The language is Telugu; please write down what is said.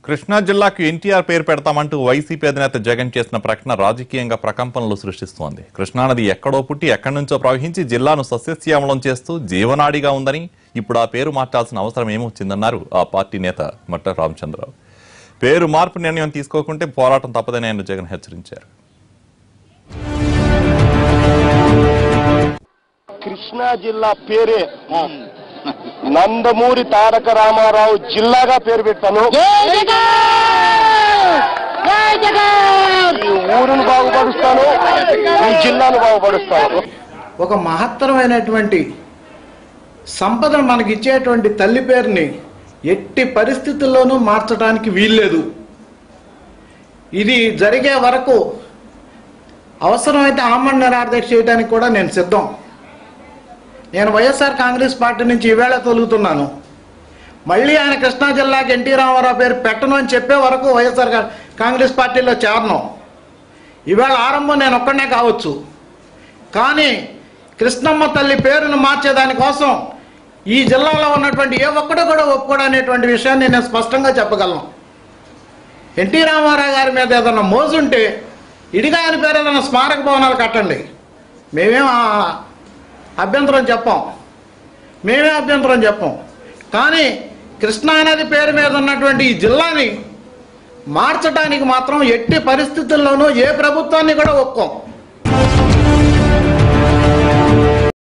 కృష్ణా జిల్లాకు ఎన్టీఆర్ పేరు పెడతామంటూ వైసీపీ అధినేత జగన్ చేసిన ప్రకటన రాజకీయంగా ప్రకంపనలు సృష్టిస్తోంది కృష్ణానది ఎక్కడో పుట్టి ఎక్కడి నుంచో ప్రవహించి జిల్లాను సస్యశ్యామలం చేస్తూ జీవనాడిగా ఉందని ఇప్పుడు ఆ పేరు మార్చాల్సిన అవసరం ఏమొచ్చిందన్నారు ఆ పార్టీ నేత మట్ట రామచంద్రరావు పేరు మార్పు నిర్ణయం తీసుకోకుంటే పోరాటం తప్పదని ఆయన జగన్ హెచ్చరించారు కృష్ణా జిల్లా పేరే నందమూరి తారక రామారావు జిల్లాగా పేరు పెట్టాను ఈ ఊరును బాగుపరుస్తాను ఈ జిల్లాను బాగుపరుస్తాను ఒక మహత్తరమైనటువంటి సంపదను మనకి ఇచ్చేటువంటి తల్లి పేరుని ఎట్టి పరిస్థితుల్లోనూ మార్చడానికి వీల్లేదు ఇది జరిగే వరకు అవసరమైతే ఆమరణ నిరాదీక్ష చేయడానికి కూడా నేను సిద్ధం నేను వైఎస్ఆర్ కాంగ్రెస్ పార్టీ నుంచి ఈవేళ తొలుగుతున్నాను మళ్ళీ ఆయన కృష్ణా జిల్లాకి ఎన్టీ రామారావు పేరు పెట్టను అని చెప్పే వరకు వైఎస్ఆర్ కా- కాంగ్రెస్ పార్టీలో చేరను ఈవేళ ఆరంభం నేను ఒక్కడనే కావచ్చు కానీ కృష్ణమ్మ తల్లి పేరును మార్చేదానికోసం ఈ జిల్లాలో ఉన్నటువంటి ఏ ఒక్కడు కూడా ఒప్పుకోడు అనేటువంటి విషయాన్ని నేను స్పష్టంగా చెప్పగలను ఎన్టీ రామారావు గారి మీద ఏదైనా మోజుంటే ఇడిగా ఆయన పేరు ఏదైనా స్మారక భవనాలు కట్టండి మేమేం ఆ అభ్యంతరం చెప్పాం మేమే అభ్యంతరం చెప్పాం కానీ కృష్ణానది పేరు మీద ఉన్నటువంటి ఈ జిల్లాని మార్చడానికి మాత్రం ఎట్టి పరిస్థితుల్లోనూ ఏ ప్రభుత్వాన్ని కూడా ఒప్పుకోం